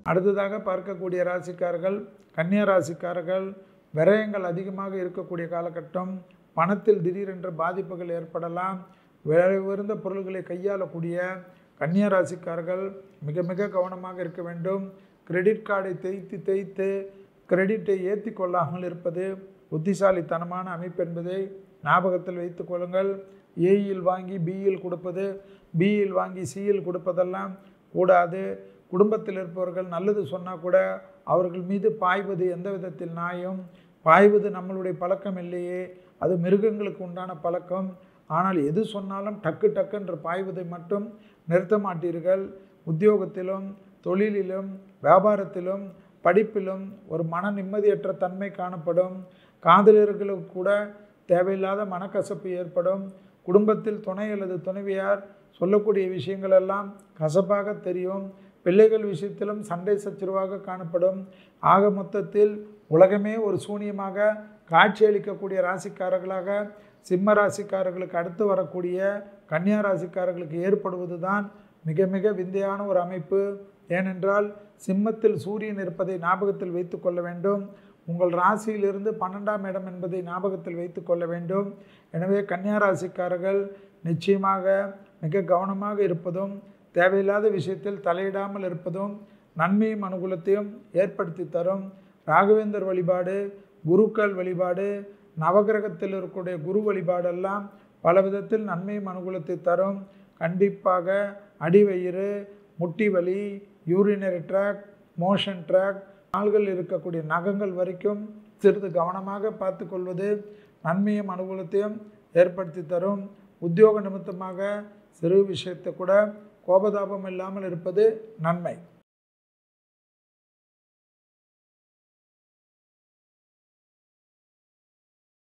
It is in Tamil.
அடுத்ததாக பார்க்கக்கூடிய ராசிக்காரர்கள் கன்னியா ராசிக்காரர்கள் விரயங்கள் அதிகமாக இருக்கக்கூடிய காலகட்டம் பணத்தில் திடீரென்ற பாதிப்புகள் ஏற்படலாம் விலை உயர்ந்த பொருள்களை கையாளக்கூடிய கன்னியா ராசிக்காரர்கள் மிக மிக கவனமாக இருக்க வேண்டும் கிரெடிட் கார்டை தேய்த்து தேய்த்து கிரெடிட்டை ஏற்றி கொள்ளாமல் இருப்பது புத்திசாலித்தனமான அமைப்பு என்பதை ஞாபகத்தில் வைத்துக் கொள்ளுங்கள் ஏயில் வாங்கி பியில் கொடுப்பது பியில் வாங்கி சியில் கொடுப்பதெல்லாம் கூடாது குடும்பத்தில் இருப்பவர்கள் நல்லது சொன்னால் கூட அவர்கள் மீது பாய்வது எந்த விதத்தில் நியாயம் பாய்வது நம்மளுடைய பழக்கம் இல்லையே அது மிருகங்களுக்கு உண்டான பழக்கம் ஆனால் எது சொன்னாலும் டக்கு டக்குன்று பாய்வதை மட்டும் நிறுத்த மாட்டீர்கள் உத்தியோகத்திலும் தொழிலிலும் வியாபாரத்திலும் படிப்பிலும் ஒரு மன நிம்மதியற்ற தன்மை காணப்படும் காதலர்களுக்கு கூட தேவையில்லாத மனக்கசப்பு ஏற்படும் குடும்பத்தில் துணை அல்லது துணைவியார் சொல்லக்கூடிய விஷயங்கள் எல்லாம் கசப்பாக தெரியும் பிள்ளைகள் விஷயத்திலும் சண்டை சச்சரவாக காணப்படும் ஆக மொத்தத்தில் உலகமே ஒரு சூனியமாக காட்சியளிக்கக்கூடிய ராசிக்காரர்களாக சிம்ம ராசிக்காரர்களுக்கு அடுத்து வரக்கூடிய கன்னியா ராசிக்காரர்களுக்கு ஏற்படுவது தான் மிக மிக விந்தையான ஒரு அமைப்பு ஏனென்றால் சிம்மத்தில் சூரியன் இருப்பதை ஞாபகத்தில் வைத்து கொள்ள வேண்டும் உங்கள் ராசியிலிருந்து பன்னெண்டாம் இடம் என்பதை ஞாபகத்தில் வைத்து கொள்ள வேண்டும் எனவே கன்னியா ராசிக்காரர்கள் நிச்சயமாக மிக கவனமாக இருப்பதும் தேவையில்லாத விஷயத்தில் தலையிடாமல் இருப்பதும் நன்மையும் அனுகூலத்தையும் ஏற்படுத்தி தரும் ராகவேந்தர் வழிபாடு குருக்கள் வழிபாடு நவகிரகத்தில் இருக்கக்கூடிய குரு வழிபாடெல்லாம் பல விதத்தில் நன்மையும் அனுகூலத்தை தரும் கண்டிப்பாக அடிவயிறு முட்டி வலி யூரினரி ட்ராக் மோஷன் ட்ராக் கால்கள் இருக்கக்கூடிய நகங்கள் வரைக்கும் சிறிது கவனமாக பார்த்து கொள்வது நன்மையும் அனுகூலத்தையும் ஏற்படுத்தி தரும் உத்தியோக நிமித்தமாக சிறு விஷயத்தை கூட கோபதாபம் இல்லாமல் இருப்பது நன்மை